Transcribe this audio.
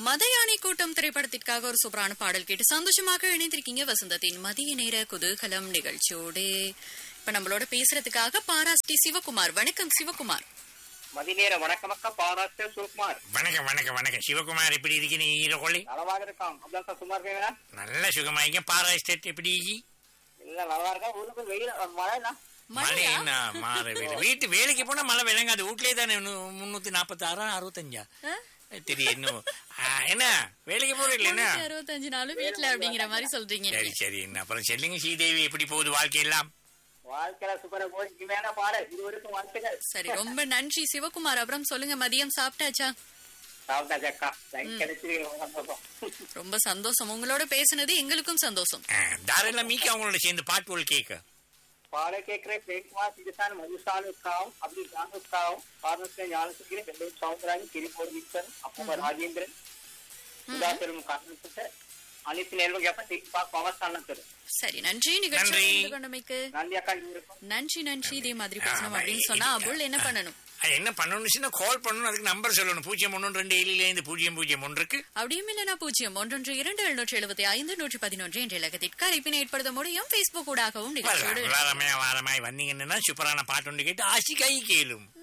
மதயானை கூட்டம் திரைப்படத்திற்காக ஒரு சூப்பரான பாடல் கேட்டு சந்தோஷமாக இணைந்திருக்கீங்க வசந்தத்தின் மதிய நேர குதூகலம் நிகழ்ச்சியோடு இப்ப நம்மளோட பேசுறதுக்காக பாராஸ்டி சிவகுமார் வணக்கம் சிவகுமார் மதிநேர வணக்கம் அக்கா பாராஸ்டர் சுகுமார் வணக்கம் வணக்கம் வணக்கம் சிவகுமார் எப்படி இருக்கீங்க ஈரகோழி நலமாக இருக்கான் அப்படிதான் சார் சும்மா இருக்கீங்களா நல்ல சுகமாயிங்க பாரா எஸ்டேட் எப்படி இல்ல நல்லா இருக்கா ஊருக்கு வெயில் மழைண்ணா மழை மழையா என்ன மாற வீடு வீட்டு வேலைக்கு போனா மழை விளங்காது வீட்லயே தானே இன்னும் முன்னூத்தி நாற்பத்தி ஆறா அறுபத்தஞ்சா ஆ? தெரியும் இன்னும் ஆ, என்ன வேலைக்கு போற இல்லைன்னா முன்னூத்தி அறுபத்தஞ்சு நாளும் வீட்டுல அப்படிங்கிற மாதிரி சொல்றீங்க சரி சரி என்ன அப்புறம் சொல்லுங்க ஸ்ரீதேவி எப்படி போகுது வாழ்க்கை எல்லாம் வாழ்க்கையில சூப்பரா போய் இனிமையான பாடல் இருவருக்கும் வாழ்த்துக்கள் சரி ரொம்ப நன்றி சிவகுமார் அப்புறம் சொல்லுங்க மதியம் சாப்பிட்டாச்சா சாப்பிட்டாச்சு அக்கா லைன் கிடைச்சி ரொம்ப சந்தோஷம் ரொம்ப சந்தோஷம் உங்களோட பேசுனது எங்களுக்கும் சந்தோஷம் ஆ, தாராளம் மீக்க அவங்களோட சேர்ந்து பாட்டுகள் கேட்க பாடல் கேட்கிறேன் பிரேம்குமார் சிகிசான் மதுசானுக்காவும் அப்படி ஜானுக்காவும் பார்மஸ்ல ஞானசுகிரி வெள்ளை சவுந்தராஜன் கிரிபோர் விக்சன் அப்பா ராஜேந்திரன் சுதாகரும் காரணத்துக்கு அனைத்து நேரம் கேட்பேன் தீபா பவர் சாணத்தர் சரி நன்றி நிகழ்ச்சி நன்றி. கலந்து கொண்டமைக்கு நன்றி அக்கா இருவருக்கும் நன்றி நன்றி இதே மாதிரி பேசணும் ஆ, அப்படின்னு இது- சொன்னா அபுல் என்ன பண்ணணும் அது என்ன பண்ணணும்னு கால் பண்ணணும் அதுக்கு நம்பர் சொல்லணும் பூஜ்ஜியம் ஒன்று ரெண்டு ஏழில இருந்து பூஜ்ஜியம் பூஜ்ஜியம் ஒன்றுக்கு அப்படியும் இல்லைனா பூஜ்ஜியம் ஒன்றொன்று இரண்டு எழுநூற்றி எழுபத்தி ஐந்து நூற்றி பதினொன்று என்ற இலக்கத்திற்கு அழைப்பினை ஏற்படுத்த முடியும் பேஸ்புக் ஊடாகவும் நிகழ்ச்சியோடு வாரமே வாரமாய் வந்தீங்கன்னா சூப்பரான பாட்டு ஒன்று கேட்டு ஆசிக்காய் கேளும்